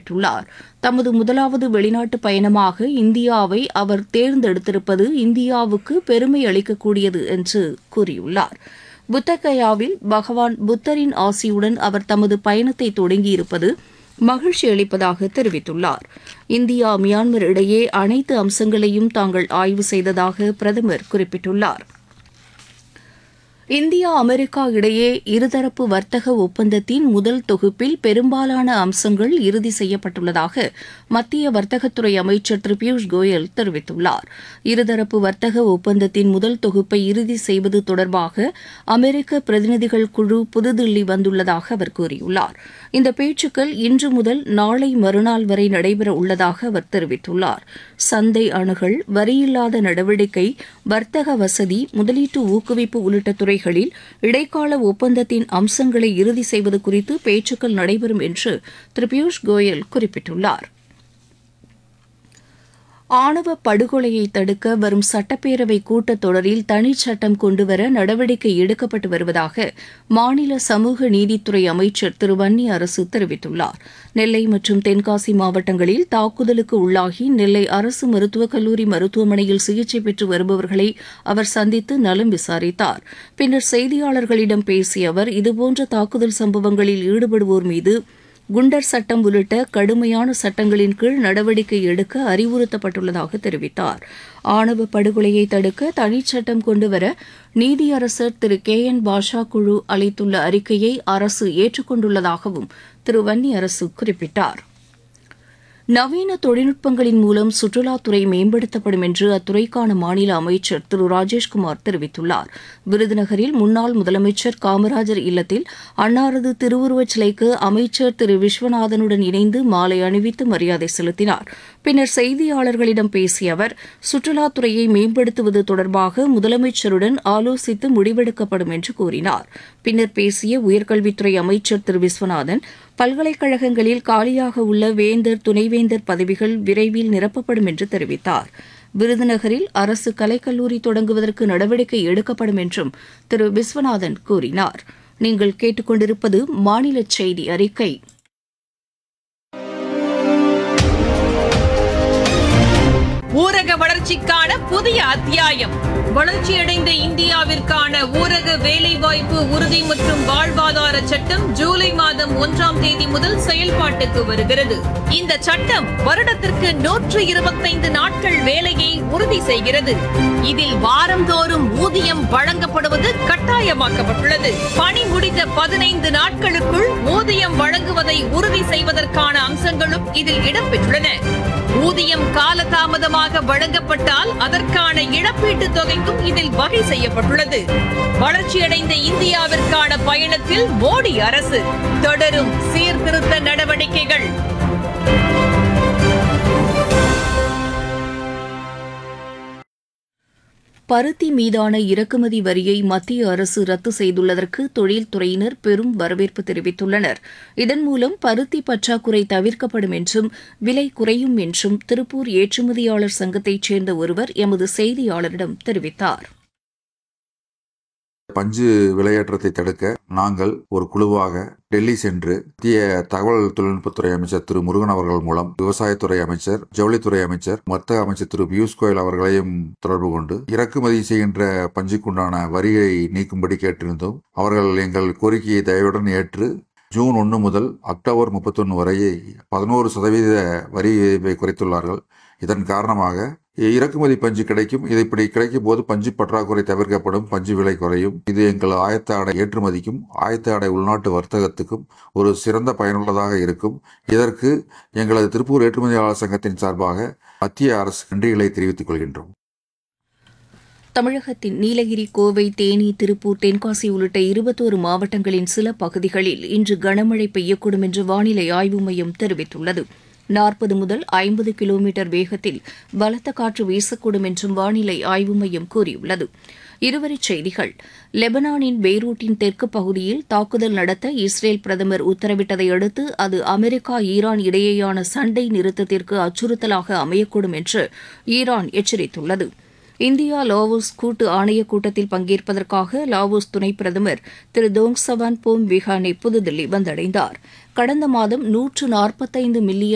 குறிப்பிட்டுள்ளார் தமது முதலாவது வெளிநாட்டு பயணமாக இந்தியாவை அவர் தேர்ந்தெடுத்திருப்பது இந்தியாவுக்கு பெருமை அளிக்கக்கூடியது என்று கூறியுள்ளார் புத்தகயாவில் பகவான் புத்தரின் ஆசியுடன் அவர் தமது பயணத்தை தொடங்கியிருப்பது மகிழ்ச்சி அளிப்பதாக தெரிவித்துள்ளார் இந்தியா மியான்மர் இடையே அனைத்து அம்சங்களையும் தாங்கள் ஆய்வு செய்ததாக பிரதமர் குறிப்பிட்டுள்ளார் இந்தியா அமெரிக்கா இடையே இருதரப்பு வர்த்தக ஒப்பந்தத்தின் முதல் தொகுப்பில் பெரும்பாலான அம்சங்கள் இறுதி செய்யப்பட்டுள்ளதாக மத்திய வர்த்தகத்துறை அமைச்சர் திரு பியூஷ் கோயல் தெரிவித்துள்ளார் இருதரப்பு வர்த்தக ஒப்பந்தத்தின் முதல் தொகுப்பை இறுதி செய்வது தொடர்பாக அமெரிக்க பிரதிநிதிகள் குழு புதுதில்லி வந்துள்ளதாக அவர் கூறியுள்ளார் இந்த பேச்சுக்கள் இன்று முதல் நாளை மறுநாள் வரை நடைபெற உள்ளதாக அவர் தெரிவித்துள்ளார் சந்தை அணுகல் வரியில்லாத நடவடிக்கை வர்த்தக வசதி முதலீட்டு ஊக்குவிப்பு உள்ளிட்ட துறைகளில் இடைக்கால ஒப்பந்தத்தின் அம்சங்களை இறுதி செய்வது குறித்து பேச்சுக்கள் நடைபெறும் என்று திரு பியூஷ் கோயல் குறிப்பிட்டுள்ளார் ஆணவ படுகொலையை தடுக்க வரும் சட்டப்பேரவை கூட்டத்தொடரில் தனிச்சட்டம் கொண்டுவர நடவடிக்கை எடுக்கப்பட்டு வருவதாக மாநில சமூக நீதித்துறை அமைச்சர் திரு வன்னி அரசு தெரிவித்துள்ளார் நெல்லை மற்றும் தென்காசி மாவட்டங்களில் தாக்குதலுக்கு உள்ளாகி நெல்லை அரசு மருத்துவக் கல்லூரி மருத்துவமனையில் சிகிச்சை பெற்று வருபவர்களை அவர் சந்தித்து நலம் விசாரித்தார் பின்னர் செய்தியாளர்களிடம் பேசிய அவர் இதுபோன்ற தாக்குதல் சம்பவங்களில் ஈடுபடுவோர் மீது குண்டர் சட்டம் உள்ளிட்ட கடுமையான சட்டங்களின் கீழ் நடவடிக்கை எடுக்க அறிவுறுத்தப்பட்டுள்ளதாக தெரிவித்தார் ஆணவ படுகொலையை தடுக்க தனிச்சட்டம் கொண்டுவர நீதியரசர் திரு கே என் பாஷா குழு அளித்துள்ள அறிக்கையை அரசு ஏற்றுக்கொண்டுள்ளதாகவும் திரு வன்னி அரசு குறிப்பிட்டார் நவீன தொழில்நுட்பங்களின் மூலம் சுற்றுலாத்துறை மேம்படுத்தப்படும் என்று அத்துறைக்கான மாநில அமைச்சர் திரு ராஜேஷ்குமார் தெரிவித்துள்ளார் விருதுநகரில் முன்னாள் முதலமைச்சர் காமராஜர் இல்லத்தில் அன்னாரது திருவுருவச் சிலைக்கு அமைச்சர் திரு விஸ்வநாதனுடன் இணைந்து மாலை அணிவித்து மரியாதை செலுத்தினார் பின்னர் செய்தியாளர்களிடம் பேசிய அவர் சுற்றுலாத்துறையை மேம்படுத்துவது தொடர்பாக முதலமைச்சருடன் ஆலோசித்து முடிவெடுக்கப்படும் என்று கூறினார் பின்னர் பேசிய உயர்கல்வித்துறை அமைச்சர் திரு விஸ்வநாதன் பல்கலைக்கழகங்களில் காலியாக உள்ள வேந்தர் துணைவேந்தர் பதவிகள் விரைவில் நிரப்பப்படும் என்று தெரிவித்தார் விருதுநகரில் அரசு கலைக்கல்லூரி தொடங்குவதற்கு நடவடிக்கை எடுக்கப்படும் என்றும் திரு விஸ்வநாதன் கூறினார் நீங்கள் கேட்டுக்கொண்டிருப்பது மாநில செய்தி அறிக்கை ஊரக வளர்ச்சிக்கான புதிய அத்தியாயம் வளர்ச்சியடைந்த இந்தியாவிற்கான ஊரக வேலைவாய்ப்பு உறுதி மற்றும் வாழ்வாதார சட்டம் ஜூலை மாதம் ஒன்றாம் தேதி முதல் செயல்பாட்டுக்கு வருகிறது இந்த சட்டம் வருடத்திற்கு நூற்று இருபத்தைந்து நாட்கள் வேலையை உறுதி செய்கிறது இதில் வாரந்தோறும் ஊதியம் வழங்கப்படுவது கட்டாயமாக்கப்பட்டுள்ளது பணி முடிந்த பதினைந்து நாட்களுக்குள் ஊதியம் வழங்குவதை உறுதி செய்வதற்கான அம்சங்களும் இதில் இடம்பெற்றுள்ளன ஊதியம் காலதாமதமாக வழங்கப்பட்டால் அதற்கான இழப்பீட்டுத் தொகைக்கும் இதில் வகை செய்யப்பட்டுள்ளது வளர்ச்சியடைந்த இந்தியாவிற்கான பயணத்தில் மோடி அரசு தொடரும் சீர்திருத்த நடவடிக்கைகள் பருத்தி மீதான இறக்குமதி வரியை மத்திய அரசு ரத்து செய்துள்ளதற்கு தொழில்துறையினர் பெரும் வரவேற்பு தெரிவித்துள்ளனர் இதன் மூலம் பருத்தி பற்றாக்குறை தவிர்க்கப்படும் என்றும் விலை குறையும் என்றும் திருப்பூர் ஏற்றுமதியாளர் சங்கத்தைச் சேர்ந்த ஒருவர் எமது செய்தியாளரிடம் தெரிவித்தார் பஞ்சு விலையேற்றத்தை தடுக்க நாங்கள் ஒரு குழுவாக டெல்லி சென்று மத்திய தகவல் தொழில்நுட்பத்துறை அமைச்சர் திரு முருகன் அவர்கள் மூலம் விவசாயத்துறை அமைச்சர் ஜவுளித்துறை அமைச்சர் வர்த்தக அமைச்சர் திரு பியூஷ் கோயல் அவர்களையும் தொடர்பு கொண்டு இறக்குமதி செய்கின்ற பஞ்சுக்குண்டான வரியை நீக்கும்படி கேட்டிருந்தோம் அவர்கள் எங்கள் கோரிக்கையை தயவுடன் ஏற்று ஜூன் ஒன்று முதல் அக்டோபர் முப்பத்தொன்று வரை பதினோரு சதவீத வரி விகிதத்தை குறைத்துள்ளார்கள் இதன் காரணமாக இறக்குமதி பஞ்சு கிடைக்கும் இது இப்படி கிடைக்கும் போது பஞ்சு பற்றாக்குறை தவிர்க்கப்படும் பஞ்சு விலை குறையும் இது எங்கள் ஆயத்த ஆடை ஏற்றுமதிக்கும் ஆயத்த ஆடை உள்நாட்டு வர்த்தகத்துக்கும் ஒரு சிறந்த பயனுள்ளதாக இருக்கும் இதற்கு எங்களது திருப்பூர் ஏற்றுமதியாளர் சங்கத்தின் சார்பாக மத்திய அரசு நன்றிகளை தெரிவித்துக் கொள்கின்றோம் தமிழகத்தின் நீலகிரி கோவை தேனி திருப்பூர் தென்காசி உள்ளிட்ட இருபத்தோரு மாவட்டங்களின் சில பகுதிகளில் இன்று கனமழை பெய்யக்கூடும் என்று வானிலை ஆய்வு மையம் தெரிவித்துள்ளது நாற்பது முதல் ஐம்பது கிலோமீட்டர் வேகத்தில் பலத்த காற்று வீசக்கூடும் என்றும் வானிலை ஆய்வு மையம் கூறியுள்ளது இருவரிச் செய்திகள் லெபனானின் பெய்ரூட்டின் தெற்கு பகுதியில் தாக்குதல் நடத்த இஸ்ரேல் பிரதமர் உத்தரவிட்டதை அடுத்து அது அமெரிக்கா ஈரான் இடையேயான சண்டை நிறுத்தத்திற்கு அச்சுறுத்தலாக அமையக்கூடும் என்று ஈரான் எச்சரித்துள்ளது இந்தியா லாவோஸ் கூட்டு ஆணையக் கூட்டத்தில் பங்கேற்பதற்காக லாவோஸ் துணை பிரதமர் திரு தோங் சவான் போம் விஹானே புதுதில்லி வந்தடைந்தார் கடந்த மாதம் நூற்று நாற்பத்தைந்து மில்லியன்